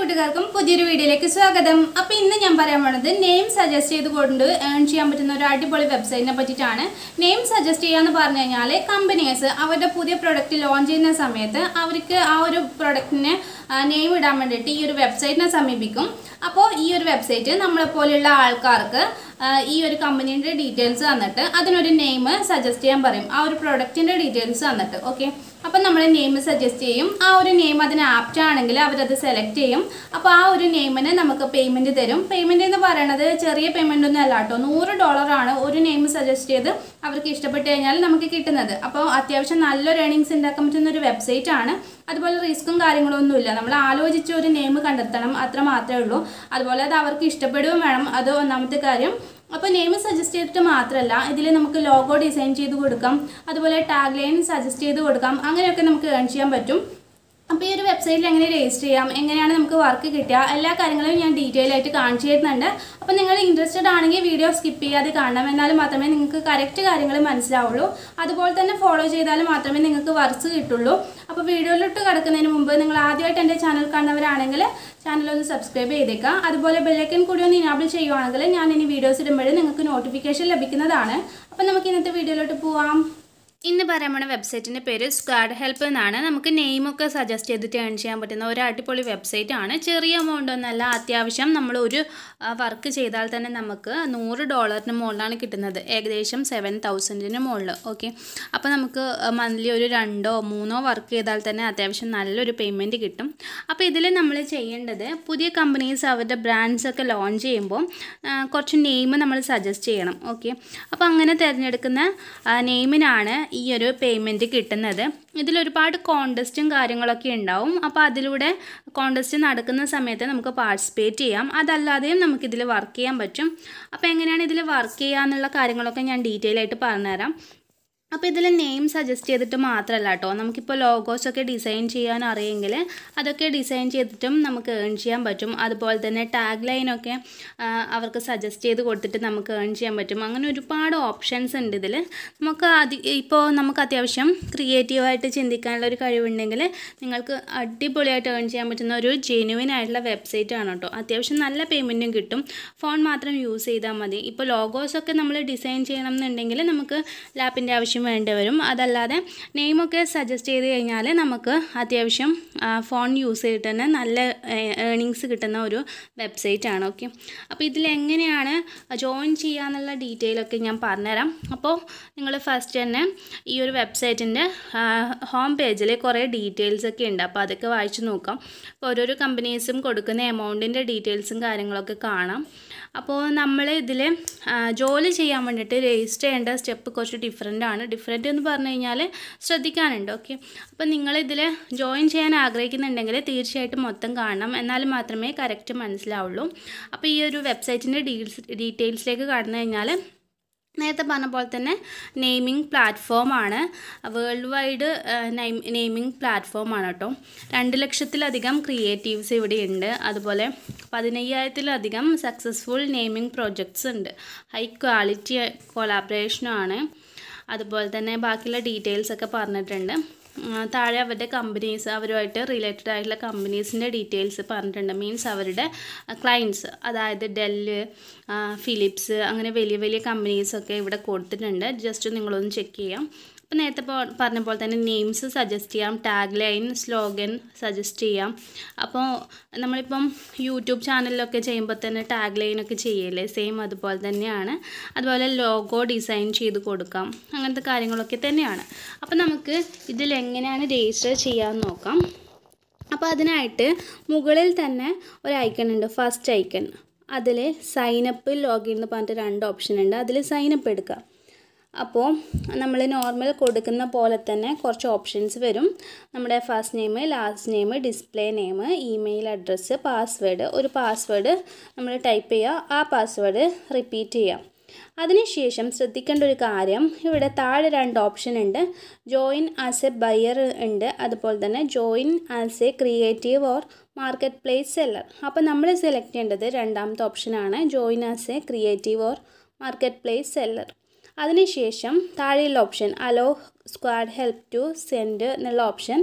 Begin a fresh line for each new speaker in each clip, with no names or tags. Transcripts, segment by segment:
കൂട്ടുകാർക്കും പുതിയൊരു വീഡിയോയിലേക്ക് സ്വാഗതം അപ്പോൾ ഇന്ന് ഞാൻ പറയാൻ പോണത് നെയിം സജസ്റ്റ് ചെയ്തുകൊണ്ട് ഏൺ ചെയ്യാൻ പറ്റുന്ന ഒരു അടിപൊളി വെബ്സൈറ്റിനെ പറ്റിയിട്ടാണ് നെയിം സജസ്റ്റ് ചെയ്യാന്ന് പറഞ്ഞു കഴിഞ്ഞാൽ കമ്പനീസ് അവരുടെ പുതിയ പ്രൊഡക്റ്റ് ലോഞ്ച് ചെയ്യുന്ന സമയത്ത് അവർക്ക് ആ ഒരു പ്രൊഡക്റ്റിന് നെയിം ഇടാൻ വേണ്ടിയിട്ട് ഈ ഒരു വെബ്സൈറ്റിനെ സമീപിക്കും അപ്പോൾ ഈ ഒരു വെബ്സൈറ്റ് നമ്മളെ പോലെയുള്ള ആൾക്കാർക്ക് ആ, ഈ ഒരു കമ്പനീൻ്റെ ഡീറ്റെയിൽസ് തന്നിട്ട് അതിനൊരു നെയിം സജസ്റ്റ് ചെയ്യാൻ പറയും ആ ഒരു പ്രൊഡക്റ്റിൻ്റെ ഡീറ്റെയിൽസ് തന്നിട്ട് ഓക്കെ അപ്പം നമ്മൾ നെയിം സജസ്റ്റ് ചെയ്യും ആ ഒരു നെയിം അതിന് ആപ്റ്റ് ആണെങ്കിൽ അവരത് സെലക്ട് ചെയ്യും അപ്പോൾ ആ ഒരു നെയിമിന് നമുക്ക് പേയ്മെൻറ്റ് തരും പേയ്മെൻറ്റ് എന്ന് പറയുന്നത് ചെറിയ പേയ്മെൻ്റ് ഒന്നും അല്ല കേട്ടോ നൂറ് ഡോളറാണ് ഒരു നെയിം സജസ്റ്റ് ചെയ്ത് അവർക്ക് ഇഷ്ടപ്പെട്ട് കഴിഞ്ഞാൽ നമുക്ക് കിട്ടുന്നത് അപ്പോൾ അത്യാവശ്യം നല്ലൊരു ഏണിങ്സ് ഉണ്ടാക്കാൻ പറ്റുന്ന ഒരു വെബ്സൈറ്റ് ആണ് അതുപോലെ റിസ്ക്കും കാര്യങ്ങളൊന്നുമില്ല നമ്മൾ ആലോചിച്ച് ഒരു നെയിം കണ്ടെത്തണം അത്ര മാത്രമേ ഉള്ളൂ അതുപോലെ അത് അവർക്ക് ഇഷ്ടപ്പെടുകയും വേണം അത് ഒന്നാമത്തെ കാര്യം അപ്പോൾ നെയിം സജസ്റ്റ് ചെയ്തിട്ട് മാത്രമല്ല ഇതിൽ നമുക്ക് ലോഗോ ഡിസൈൻ ചെയ്ത് കൊടുക്കാം അതുപോലെ ടാഗ് ലൈൻ സജസ്റ്റ് ചെയ്ത് കൊടുക്കാം അങ്ങനെയൊക്കെ നമുക്ക് ഏൺ ചെയ്യാൻ പറ്റും അപ്പോൾ ഈ ഒരു വെബ്സൈറ്റിൽ എങ്ങനെ രജിസ്റ്റർ ചെയ്യാം എങ്ങനെയാണ് നമുക്ക് വർക്ക് കിട്ടുക എല്ലാ കാര്യങ്ങളും ഞാൻ ഡീറ്റെയിൽ ആയിട്ട് കാണിച്ചു തരുന്നുണ്ട് അപ്പോൾ നിങ്ങൾ ഇൻട്രസ്റ്റഡ് ആണെങ്കിൽ വീഡിയോ സ്കിപ്പ് ചെയ്യാതെ കാണണം എന്നാലും മാത്രമേ നിങ്ങൾക്ക് കറക്റ്റ് കാര്യങ്ങൾ മനസ്സിലാവുള്ളൂ അതുപോലെ തന്നെ ഫോളോ ചെയ്താൽ മാത്രമേ നിങ്ങൾക്ക് വർക്ക്സ് കിട്ടുള്ളൂ അപ്പോൾ വീഡിയോയിലോട്ട് കിടക്കുന്നതിന് മുമ്പ് നിങ്ങൾ ആദ്യമായിട്ട് എൻ്റെ ചാനൽ കാണുന്നവരാണെങ്കിൽ ചാനൽ ഒന്ന് സബ്സ്ക്രൈബ് ചെയ്തേക്കാം അതുപോലെ ബെല്ലൈക്കൻ കൂടി ഒന്ന് ഇനാബിൾ ചെയ്യുവാണെങ്കിൽ ഞാൻ ഇനി വീഡിയോസ് ഇടുമ്പോൾ നിങ്ങൾക്ക് നോട്ടിഫിക്കേഷൻ ലഭിക്കുന്നതാണ് അപ്പോൾ നമുക്ക് ഇന്നത്തെ വീഡിയോയിലോട്ട് പോവാം ഇന്ന് പറയാൻ പോണ വെബ്സൈറ്റിൻ്റെ പേര് സ്ക്വാഡ് ഹെൽപ്പ് എന്നാണ് നമുക്ക് നെയിമൊക്കെ സജസ്റ്റ് ചെയ്തിട്ട് ഏൺ ചെയ്യാൻ പറ്റുന്ന ഒരു അടിപൊളി വെബ്സൈറ്റ് ആണ് ചെറിയ എമൗണ്ട് ഒന്നല്ല അത്യാവശ്യം നമ്മൾ ഒരു വർക്ക് ചെയ്താൽ തന്നെ നമുക്ക് നൂറ് ഡോളറിന് മുകളിലാണ് കിട്ടുന്നത് ഏകദേശം സെവൻ തൗസൻഡിന് മുകളിൽ ഓക്കെ അപ്പോൾ നമുക്ക് മന്ത്ലി ഒരു രണ്ടോ മൂന്നോ വർക്ക് ചെയ്താൽ തന്നെ അത്യാവശ്യം നല്ലൊരു പേയ്മെൻറ്റ് കിട്ടും അപ്പോൾ ഇതിൽ നമ്മൾ ചെയ്യേണ്ടത് പുതിയ കമ്പനീസ് അവരുടെ ബ്രാൻഡ്സ് ഒക്കെ ലോഞ്ച് ചെയ്യുമ്പോൾ ആ, കുറച്ച് നെയിം നമ്മൾ സജസ്റ്റ് ചെയ്യണം ഓക്കെ അപ്പോൾ അങ്ങനെ തിരഞ്ഞെടുക്കുന്ന നെയിമിനാണ് ഈ ഒരു പേയ്മെൻറ്റ് കിട്ടുന്നത് ഇതിലൊരുപാട് കോണ്ടസ്റ്റും കാര്യങ്ങളൊക്കെ ഉണ്ടാവും അപ്പോൾ അതിലൂടെ കോണ്ടസ്റ്റ് നടക്കുന്ന സമയത്ത് നമുക്ക് പാർട്ടിസിപ്പേറ്റ് ചെയ്യാം അതല്ലാതെയും നമുക്കിതിൽ വർക്ക് ചെയ്യാൻ പറ്റും അപ്പോൾ എങ്ങനെയാണ് ഇതിൽ വർക്ക് ചെയ്യുക എന്നുള്ള കാര്യങ്ങളൊക്കെ ഞാൻ ഡീറ്റെയിൽ ആയിട്ട് പറഞ്ഞുതരാം അപ്പോൾ ഇതിൽ നെയിം സജസ്റ്റ് ചെയ്തിട്ട് മാത്രമല്ല കേട്ടോ നമുക്കിപ്പോൾ ലോഗോസ് ഒക്കെ ഡിസൈൻ ചെയ്യാൻ അറിയെങ്കിൽ അതൊക്കെ ഡിസൈൻ ചെയ്തിട്ടും നമുക്ക് ഏൺ ചെയ്യാൻ പറ്റും അതുപോലെ തന്നെ ടാഗ് ലൈനൊക്കെ അവർക്ക് സജസ്റ്റ് ചെയ്ത് കൊടുത്തിട്ട് നമുക്ക് ഏൺ ചെയ്യാൻ പറ്റും അങ്ങനെ ഒരുപാട് ഓപ്ഷൻസ് ഉണ്ട് ഇതിൽ നമുക്ക് അതി ഇപ്പോൾ നമുക്ക് അത്യാവശ്യം ക്രിയേറ്റീവായിട്ട് ചിന്തിക്കാനുള്ള ഒരു കഴിവുണ്ടെങ്കിൽ നിങ്ങൾക്ക് അടിപൊളിയായിട്ട് ഏൺ ചെയ്യാൻ പറ്റുന്ന ഒരു ജെനുവിൻ ആയിട്ടുള്ള വെബ്സൈറ്റ് ആണ് കേട്ടോ അത്യാവശ്യം നല്ല പേയ്മെൻറ്റും കിട്ടും ഫോൺ മാത്രം യൂസ് ചെയ്താൽ മതി ഇപ്പോൾ ലോഗോസൊക്കെ നമ്മൾ ഡിസൈൻ ചെയ്യണം എന്നുണ്ടെങ്കിൽ നമുക്ക് ലാപ്പിൻ്റെ ആവശ്യം വേണ്ടി വരും അതല്ലാതെ നെയിമൊക്കെ സജസ്റ്റ് ചെയ്ത് കഴിഞ്ഞാൽ നമുക്ക് അത്യാവശ്യം ആ, ഫോൺ യൂസ് ചെയ്തിട്ട് തന്നെ നല്ല ഏണിങ്സ് കിട്ടുന്ന ഒരു വെബ്സൈറ്റ് ആണ് ഓക്കെ അപ്പോൾ ഇതിൽ എങ്ങനെയാണ് ജോയിൻ ചെയ്യുക എന്നുള്ള ഡീറ്റെയിൽ ഒക്കെ ഞാൻ പറഞ്ഞുതരാം അപ്പോൾ നിങ്ങൾ ഫസ്റ്റ് തന്നെ ഈ ഒരു വെബ്സൈറ്റിൻ്റെ ഹോം പേജിൽ കുറേ ഡീറ്റെയിൽസ് ഒക്കെ ഉണ്ട് അപ്പോൾ അതൊക്കെ വായിച്ച് നോക്കാം അപ്പോൾ ഓരോരോ കമ്പനീസും കൊടുക്കുന്ന എമൗണ്ടിൻ്റെ ഡീറ്റെയിൽസും കാര്യങ്ങളൊക്കെ കാണാം അപ്പോൾ നമ്മൾ ഇതിൽ ജോലി ചെയ്യാൻ വേണ്ടിയിട്ട് രജിസ്റ്റർ ചെയ്യേണ്ട സ്റ്റെപ്പ് കുറച്ച് ഡിഫറെൻ്റ് ആണ് ഡിഫറെൻ്റ് എന്ന് പറഞ്ഞു കഴിഞ്ഞാൽ ശ്രദ്ധിക്കാനുണ്ട് ഓക്കെ അപ്പോൾ നിങ്ങളിതിൽ ജോയിൻ ചെയ്യാൻ ആഗ്രഹിക്കുന്നുണ്ടെങ്കിൽ തീർച്ചയായിട്ടും മൊത്തം കാണണം എന്നാൽ മാത്രമേ കറക്റ്റ് മനസ്സിലാവുള്ളൂ അപ്പോൾ ഈ ഒരു വെബ്സൈറ്റിൻ്റെ ഡീൽസ് ഡീറ്റെയിൽസിലേക്ക് കടന്നു കഴിഞ്ഞാൽ നേരത്തെ പറഞ്ഞ പോലെ തന്നെ നെയിമിംഗ് പ്ലാറ്റ്ഫോമാണ് വേൾഡ് വൈഡ് നെയിമിംഗ് പ്ലാറ്റ്ഫോമാണ് കേട്ടോ രണ്ട് ലക്ഷത്തിലധികം ക്രിയേറ്റീവ്സ് ഇവിടെയുണ്ട് അതുപോലെ പതിനയ്യായിരത്തിലധികം സക്സസ്ഫുൾ നെയിമിംഗ് പ്രോജക്ട്സ് ഉണ്ട് ഹൈ ക്വാളിറ്റി കൊളാബറേഷനാണ് അതുപോലെ തന്നെ ബാക്കിയുള്ള ഡീറ്റെയിൽസ് ഒക്കെ പറഞ്ഞിട്ടുണ്ട് ആ, താഴെ അവരുടെ കമ്പനീസ് അവരുമായിട്ട് റിലേറ്റഡ് ആയിട്ടുള്ള കമ്പനീസിൻ്റെ ഡീറ്റെയിൽസ് പറഞ്ഞിട്ടുണ്ട് മീൻസ് അവരുടെ ക്ലയൻസ് അതായത് ഡെല്ല് ഫിലിപ്സ് അങ്ങനെ വലിയ വലിയ കമ്പനീസൊക്കെ ഇവിടെ കൊടുത്തിട്ടുണ്ട് ജസ്റ്റ് നിങ്ങളൊന്ന് ചെക്ക് ചെയ്യാം അപ്പോൾ നേരത്തെ പോ- പറഞ്ഞ പോലെ തന്നെ നെയിംസ് സജസ്റ്റ് ചെയ്യാം ടാഗ് ലൈൻ സ്ലോഗൻ സജസ്റ്റ് ചെയ്യാം അപ്പോൾ നമ്മളിപ്പം യൂട്യൂബ് ചാനലിലൊക്കെ ചെയ്യുമ്പോൾ തന്നെ ടാഗ് ലൈനൊക്കെ ചെയ്യല്ലേ സെയിം അതുപോലെ തന്നെയാണ് അതുപോലെ ലോഗോ ഡിസൈൻ ചെയ്ത് കൊടുക്കാം അങ്ങനത്തെ കാര്യങ്ങളൊക്കെ തന്നെയാണ് അപ്പോൾ നമുക്ക് ഇതിൽ എങ്ങനെയാണ് രജിസ്റ്റർ ചെയ്യാമെന്ന് നോക്കാം അപ്പോൾ അതിനായിട്ട് മുകളിൽ തന്നെ ഒരു ഐക്കൺ ഉണ്ട് ഫസ്റ്റ് ഐക്കൺ അതിൽ സൈനപ്പ് ലോഗിൻ എന്ന് പറഞ്ഞിട്ട് രണ്ട് ഓപ്ഷൻ ഉണ്ട് അതിൽ സൈനപ്പ് എടുക്കുക അപ്പോൾ നമ്മൾ നോർമൽ കൊടുക്കുന്ന പോലെ തന്നെ കുറച്ച് ഓപ്ഷൻസ് വരും നമ്മുടെ first name last name display name email address password ഒരു പാസ്വേഡ് നമ്മൾ ടൈപ്പ് ചെയ്യുക ആ പാസ്വേഡ് റിപ്പീറ്റ് ചെയ്യുക അതിനുശേഷം ശ്രദ്ധിക്കേണ്ട ഒരു കാര്യം ഇവിടെ താഴെ രണ്ട് ഓപ്ഷൻ ഉണ്ട് ജോയിൻ ആസ് എ ബയർ ഉണ്ട് അതുപോലെ തന്നെ join as a creative or market place seller അപ്പോൾ നമ്മൾ സെലക്ട് ചെയ്യേണ്ടത് രണ്ടാമത്തെ ഓപ്ഷനാണ് join as a creative or market place seller അതിനുശേഷം താഴെയുള്ള option allow Squadhelp to send എന്നുള്ള ഓപ്ഷൻ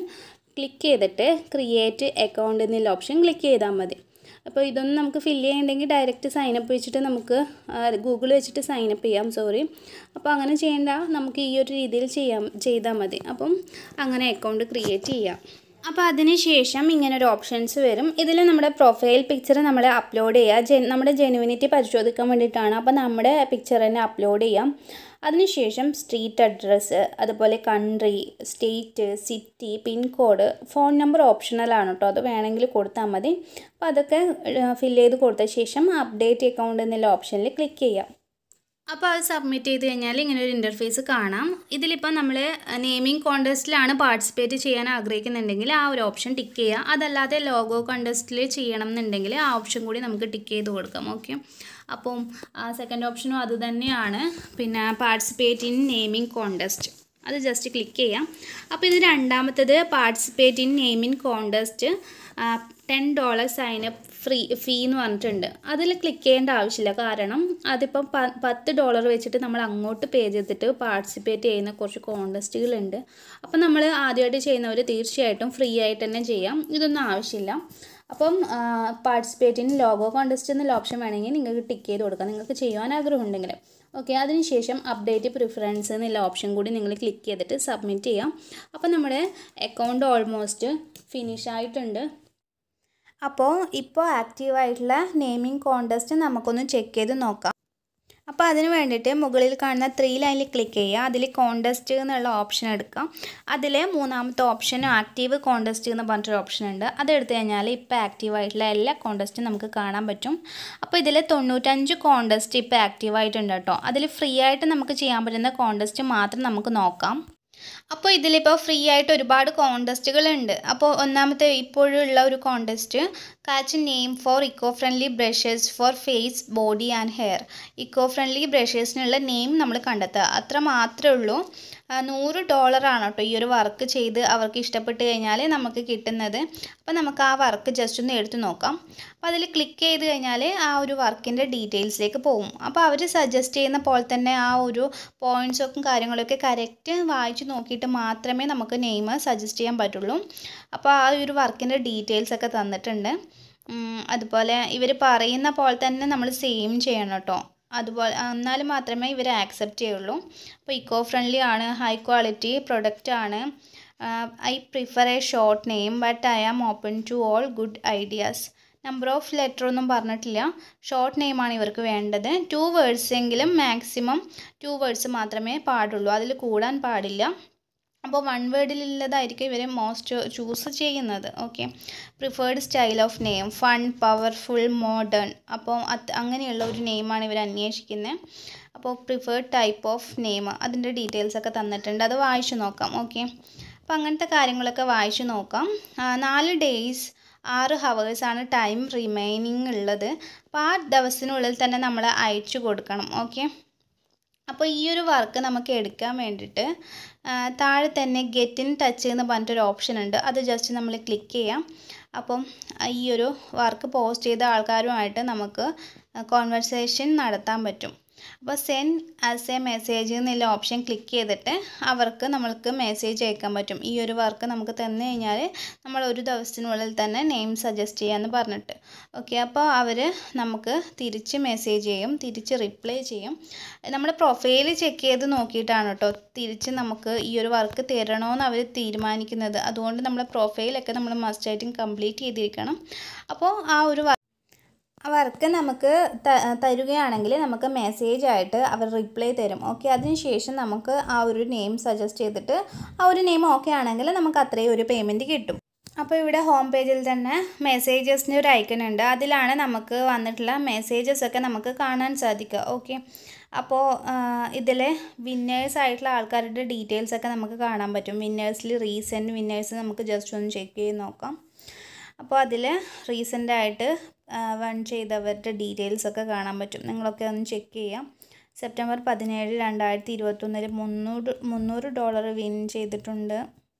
ക്ലിക്ക് ചെയ്തിട്ട് ക്രിയേറ്റ് അക്കൗണ്ട് എന്നുള്ള ഓപ്ഷൻ ക്ലിക്ക് ചെയ്താൽ മതി അപ്പോൾ ഇതൊന്നും നമുക്ക് ഫില്ല് ചെയ്യണമെങ്കിൽ ഡയറക്റ്റ് സൈനപ്പ് വെച്ചിട്ട് നമുക്ക് ഗൂഗിൾ വെച്ചിട്ട് സൈനപ്പ് ചെയ്യാം സോറി അപ്പോൾ അങ്ങനെ ചെയ്യേണ്ട നമുക്ക് ഈ ഒരു രീതിയിൽ ചെയ്യാം ചെയ്താൽ മതി അപ്പം അങ്ങനെ അക്കൗണ്ട് ക്രിയേറ്റ് ചെയ്യാം അപ്പോൾ അതിന് ശേഷം ഇങ്ങനെ ഒരു ഓപ്ഷൻസ് വരും ഇതിൽ നമ്മുടെ പ്രൊഫൈൽ പിക്ചർ നമ്മൾ അപ്ലോഡ് ചെയ്യുക ജെ നമ്മുടെ ജെനുവിനിറ്റി പരിശോധിക്കാൻ വേണ്ടിയിട്ടാണ് അപ്പോൾ നമ്മുടെ പിക്ചർ തന്നെ അപ്ലോഡ് ചെയ്യാം അതിനുശേഷം സ്ട്രീറ്റ് അഡ്രസ്സ് അതുപോലെ country state city pincode phone number ഓപ്ഷണലാണ് കേട്ടോ അത് വേണമെങ്കിൽ കൊടുത്താൽ മതി അപ്പോൾ അതൊക്കെ ഫില്ല് ചെയ്ത് കൊടുത്ത ശേഷം അപ്ഡേറ്റ് അക്കൗണ്ട് എന്നുള്ള ഓപ്ഷനിൽ ക്ലിക്ക് ചെയ്യാം അപ്പോൾ അത് സബ്മിറ്റ് ചെയ്ത് കഴിഞ്ഞാൽ ഇങ്ങനെ ഒരു ഇൻ്റർഫേസ് കാണാം ഇതിലിപ്പോൾ നമ്മൾ നെയിമിംഗ് കോൺടെസ്റ്റിലാണ് പാർട്ടിസിപ്പേറ്റ് ചെയ്യാൻ ആഗ്രഹിക്കുന്നുണ്ടെങ്കിൽ ആ ഒരു ഓപ്ഷൻ ടിക്ക് ചെയ്യുക അതല്ലാതെ ലോഗോ കോൺടെസ്റ്റിൽ ചെയ്യണം എന്നുണ്ടെങ്കിൽ ആ ഓപ്ഷൻ കൂടി നമുക്ക് ടിക്ക് ചെയ്ത് കൊടുക്കാം ഓക്കെ അപ്പം സെക്കൻഡ് ഓപ്ഷനും അത് തന്നെയാണ് പിന്നെ പാർട്ടിസിപ്പേറ്റ് ഇൻ നെയിമിംഗ് കോൺടെസ്റ്റ് അത് ജസ്റ്റ് ക്ലിക്ക് ചെയ്യാം അപ്പോൾ ഇത് രണ്ടാമത്തത് participate in naming contest ten dollar sign up free fee എന്ന് പറഞ്ഞിട്ടുണ്ട് അതിൽ ക്ലിക്ക് ചെയ്യേണ്ട ആവശ്യമില്ല കാരണം അതിപ്പം പ പത്ത് ഡോളർ വെച്ചിട്ട് നമ്മൾ അങ്ങോട്ട് പേ ചെയ്തിട്ട് പാർട്ടിസിപ്പേറ്റ് ചെയ്യുന്ന കുറച്ച് കോൺടെസ്റ്റുകളുണ്ട് അപ്പം നമ്മൾ ആദ്യമായിട്ട് ചെയ്യുന്നവർ തീർച്ചയായിട്ടും ഫ്രീ ആയിട്ട് തന്നെ ചെയ്യാം ഇതൊന്നും ആവശ്യമില്ല അപ്പം പാർട്ടിസിപ്പേറ്റിന് ലോഗോ കോൺടെസ്റ്റ് എന്നുള്ള ഓപ്ഷൻ വേണമെങ്കിൽ നിങ്ങൾക്ക് ടിക്ക് ചെയ്ത് കൊടുക്കാം നിങ്ങൾക്ക് ചെയ്യുവാൻ ആഗ്രഹമുണ്ടെങ്കിൽ ഓക്കെ അതിനുശേഷം അപ്ഡേറ്റ് പ്രിഫറൻസ് എന്നുള്ള ഓപ്ഷൻ കൂടി നിങ്ങൾ ക്ലിക്ക് ചെയ്തിട്ട് സബ്മിറ്റ് ചെയ്യാം അപ്പോൾ നമ്മുടെ അക്കൗണ്ട് ഓൾമോസ്റ്റ് ഫിനിഷ് ആയിട്ടുണ്ട് അപ്പോൾ ഇപ്പോൾ ആക്റ്റീവായിട്ടുള്ള നെയിമിംഗ് കോൺടെസ്റ്റ് നമുക്കൊന്ന് ചെക്ക് ചെയ്ത് നോക്കാം അപ്പോൾ അതിന് വേണ്ടിയിട്ട് മുകളിൽ കാണുന്ന ത്രീ ലൈനിൽ ക്ലിക്ക് ചെയ്യുക അതിൽ കോൺടെസ്റ്റ് എന്നുള്ള ഓപ്ഷൻ എടുക്കാം അതിൽ മൂന്നാമത്തെ ഓപ്ഷൻ ആക്റ്റീവ് കോൺടെസ്റ്റ് എന്ന് പറഞ്ഞിട്ടൊരു ഓപ്ഷൻ ഉണ്ട് അതെടുത്തു കഴിഞ്ഞാൽ ഇപ്പോൾ ആക്റ്റീവ് ആയിട്ടുള്ള എല്ലാ കോൺടെസ്റ്റും നമുക്ക് കാണാൻ പറ്റും അപ്പോൾ ഇതിൽ തൊണ്ണൂറ്റഞ്ച് കോൺടെസ്റ്റ് ഇപ്പോൾ ആക്റ്റീവ് ആയിട്ടുണ്ട് കേട്ടോ അതിൽ ഫ്രീ ആയിട്ട് നമുക്ക് ചെയ്യാൻ പറ്റുന്ന കോൺടെസ്റ്റ് മാത്രം നമുക്ക് നോക്കാം അപ്പോൾ ഇതിലിപ്പോൾ ഫ്രീ ആയിട്ട് ഒരുപാട് കോൺടെസ്റ്റുകൾ ഉണ്ട് അപ്പോൾ ഒന്നാമത്തെ ഇപ്പോഴുള്ള ഒരു contest catch name for eco friendly brushes for face body and hair eco friendly ബ്രഷസിനുള്ള നെയിം നമ്മൾ കണ്ടെത്തുക അത്ര മാത്രമേ ഉള്ളൂ നൂറ് ഡോളറാണ് കേട്ടോ ഈ ഒരു വർക്ക് ചെയ്ത് അവർക്ക് ഇഷ്ടപ്പെട്ട് കഴിഞ്ഞാൽ നമുക്ക് കിട്ടുന്നത് അപ്പോൾ നമുക്ക് ആ വർക്ക് ജസ്റ്റ് ഒന്ന് എടുത്ത് നോക്കാം അപ്പോൾ അതിൽ ക്ലിക്ക് ചെയ്ത് കഴിഞ്ഞാൽ ആ ഒരു വർക്കിൻ്റെ ഡീറ്റെയിൽസിലേക്ക് പോകും അപ്പോൾ അവർ സജസ്റ്റ് ചെയ്യുന്ന പോലെ തന്നെ ആ ഒരു പോയിൻറ്റ്സൊക്കെ കാര്യങ്ങളൊക്കെ കറക്റ്റ് വായിച്ച് നോക്കിയിട്ട് മാത്രമേ നമുക്ക് നെയിം സജസ്റ്റ് ചെയ്യാൻ പറ്റുള്ളൂ അപ്പോൾ ആ ഒരു വർക്കിൻ്റെ ഡീറ്റെയിൽസ് ഒക്കെ തന്നിട്ടുണ്ട് അതുപോലെ ഇവർ പറയുന്ന പോലെ തന്നെ നമ്മൾ സെയിം ചെയ്യണം കേട്ടോ അതുപോലെ എന്നാൽ മാത്രമേ ഇവർ ആക്സെപ്റ്റ് ചെയ്യുള്ളൂ അപ്പോൾ ഇക്കോ ഫ്രണ്ട്ലി ആണ് ഹൈ ക്വാളിറ്റി പ്രൊഡക്റ്റ് ആണ് I prefer a short name but I am open to all good ideas number of letter ഒന്നും പറഞ്ഞിട്ടില്ല ഷോർട്ട് നെയിമാണ് ഇവർക്ക് വേണ്ടത് ടു വേർഡ്സ് എങ്കിലും മാക്സിമം ടു വേർഡ്സ് മാത്രമേ പാടുള്ളൂ അതിൽ കൂടാൻ പാടില്ല അപ്പോൾ വൺ വേർഡിലുള്ളതായിരിക്കും ഇവർ മോസ്റ്റ് ചൂസ് ചെയ്യുന്നത് okay preferred style of name fun powerful modern അപ്പോൾ അത് അങ്ങനെയുള്ള ഒരു നെയിമാണ് ഇവർ അന്വേഷിക്കുന്നത് അപ്പോൾ പ്രിഫേർഡ് ടൈപ്പ് ഓഫ് നെയിം അതിൻ്റെ ഡീറ്റെയിൽസ് ഒക്കെ തന്നിട്ടുണ്ട് അത് വായിച്ചു നോക്കാം ഓക്കെ അപ്പോൾ അങ്ങനത്തെ കാര്യങ്ങളൊക്കെ വായിച്ചു നോക്കാം നാല് ഡേയ്സ് ആറ് ഹവേഴ്സാണ് ടൈം റിമൈനിങ് ഉള്ളത് അപ്പോൾ ആ ദിവസത്തിനുള്ളിൽ തന്നെ നമ്മൾ അയച്ചു കൊടുക്കണം ഓക്കെ അപ്പോൾ ഈ ഒരു വർക്ക് നമുക്ക് എടുക്കാൻ വേണ്ടിയിട്ട് താഴെ തന്നെ ഗെറ്റ് ഇൻ ടച്ച് എന്ന് പറഞ്ഞിട്ടൊരു ഓപ്ഷൻ ഉണ്ട് അത് ജസ്റ്റ് നമ്മൾ ക്ലിക്ക് ചെയ്യാം അപ്പം ഈ ഒരു വർക്ക് പോസ്റ്റ് ചെയ്ത ആൾക്കാരുമായിട്ട് നമുക്ക് കോൺവെർസേഷൻ നടത്താൻ പറ്റും അപ്പോൾ സെൻഡ് ആസ് എ മെസ്സേജ് എന്നുള്ള ഓപ്ഷൻ ക്ലിക്ക് ചെയ്തിട്ട് അവർക്ക് നമ്മൾക്ക് മെസ്സേജ് അയക്കാൻ പറ്റും ഈ ഒരു വർക്ക് നമുക്ക് തന്നു കഴിഞ്ഞാൽ നമ്മൾ ഒരു ദിവസത്തിനുള്ളിൽ തന്നെ നെയിം സജസ്റ്റ് ചെയ്യാമെന്ന് പറഞ്ഞിട്ട് ഓക്കെ അപ്പോൾ അവർ നമുക്ക് തിരിച്ച് മെസ്സേജ് ചെയ്യും തിരിച്ച് റിപ്ലൈ ചെയ്യും നമ്മുടെ പ്രൊഫൈൽ ചെക്ക് ചെയ്ത് നോക്കിയിട്ടാണ് കേട്ടോ തിരിച്ച് നമുക്ക് ഈ ഒരു വർക്ക് തരണമെന്ന് അവർ തീരുമാനിക്കുന്നത് അതുകൊണ്ട് നമ്മുടെ പ്രൊഫൈലൊക്കെ നമ്മൾ മസ്റ്റായിട്ടും കംപ്ലീറ്റ് ചെയ്തിരിക്കണം അപ്പോൾ ആ ഒരു ആ വർക്ക് നമുക്ക് തരുകയാണെങ്കിൽ നമുക്ക് മെസ്സേജ് ആയിട്ട് അവർ റിപ്ലൈ തരും ഓക്കെ അതിനുശേഷം നമുക്ക് ആ ഒരു നെയിം സജസ്റ്റ് ചെയ്തിട്ട് ആ ഒരു നെയിം ഓക്കെ ആണെങ്കിൽ നമുക്ക് അത്രയും ഒരു പേയ്മെൻറ്റ് കിട്ടും അപ്പോൾ ഇവിടെ ഹോം പേജിൽ തന്നെ മെസ്സേജസിൻ്റെ ഒരു ഐക്കൺ ഉണ്ട് അതിലാണ് നമുക്ക് വന്നിട്ടുള്ള മെസ്സേജസ് ഒക്കെ നമുക്ക് കാണാൻ സാധിക്കുക ഓക്കെ അപ്പോൾ ഇതിൽ വിന്നേഴ്സ് ആയിട്ടുള്ള ആൾക്കാരുടെ ഡീറ്റെയിൽസ് ഒക്കെ നമുക്ക് കാണാൻ പറ്റും വിന്നേഴ്സിൽ റീസെൻറ്റ് വിന്നേഴ്സ് നമുക്ക് ജസ്റ്റ് ഒന്ന് ചെക്ക് ചെയ്ത് നോക്കാം അപ്പോൾ അതിൽ റീസെൻ്റായിട്ട് വൺ ചെയ്തവരുടെ ഡീറ്റെയിൽസ് ഒക്കെ കാണാൻ പറ്റും നിങ്ങളൊക്കെ ഒന്ന് ചെക്ക് ചെയ്യാം സെപ്റ്റംബർ പതിനേഴ് രണ്ടായിരത്തി ഇരുപത്തൊന്നിൽ മുന്നൂറ് മുന്നൂറ് ഡോളർ വിൻ ചെയ്തിട്ടുണ്ട്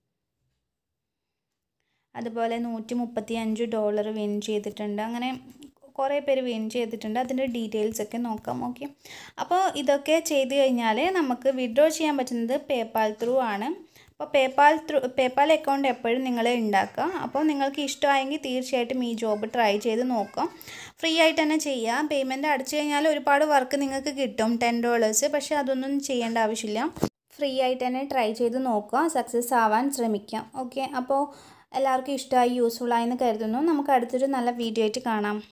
അതുപോലെ നൂറ്റി മുപ്പത്തി അഞ്ച് ഡോളർ വിൻ ചെയ്തിട്ടുണ്ട് അങ്ങനെ കുറേ പേര് വിൻ ചെയ്തിട്ടുണ്ട് അതിൻ്റെ ഡീറ്റെയിൽസ് ഒക്കെ നോക്കാം ഓക്കെ അപ്പോൾ ഇതൊക്കെ ചെയ്ത് കഴിഞ്ഞാൽ നമുക്ക് വിഡ്രോ ചെയ്യാൻ പറ്റുന്നത് പേപ്പാൽ ത്രൂ ആണ്
അപ്പോൾ പേപ്പാൽ ത്രൂ പേപ്പാൽ അക്കൗണ്ട് എപ്പോഴും നിങ്ങൾ ഉണ്ടാക്കുക അപ്പോൾ നിങ്ങൾക്ക് ഇഷ്ടമായെങ്കിൽ തീർച്ചയായിട്ടും ഈ ജോബ് ട്രൈ ചെയ്ത് നോക്കാം ഫ്രീ ആയിട്ട് തന്നെ ചെയ്യാം പേയ്മെൻറ്റ് അടച്ചു കഴിഞ്ഞാൽ ഒരുപാട് വർക്ക് നിങ്ങൾക്ക് കിട്ടും ടെൻ ഡോളേഴ്സ് പക്ഷേ അതൊന്നും ചെയ്യേണ്ട ആവശ്യമില്ല ഫ്രീ ആയിട്ട് തന്നെ ട്രൈ ചെയ്ത് നോക്കുക സക്സസ് ആവാൻ ശ്രമിക്കാം ഓക്കെ അപ്പോൾ എല്ലാവർക്കും ഇഷ്ടമായി യൂസ്ഫുൾ ആയെന്ന് കരുതുന്നു നമുക്ക് അടുത്തൊരു നല്ല വീഡിയോ ആയിട്ട് കാണാം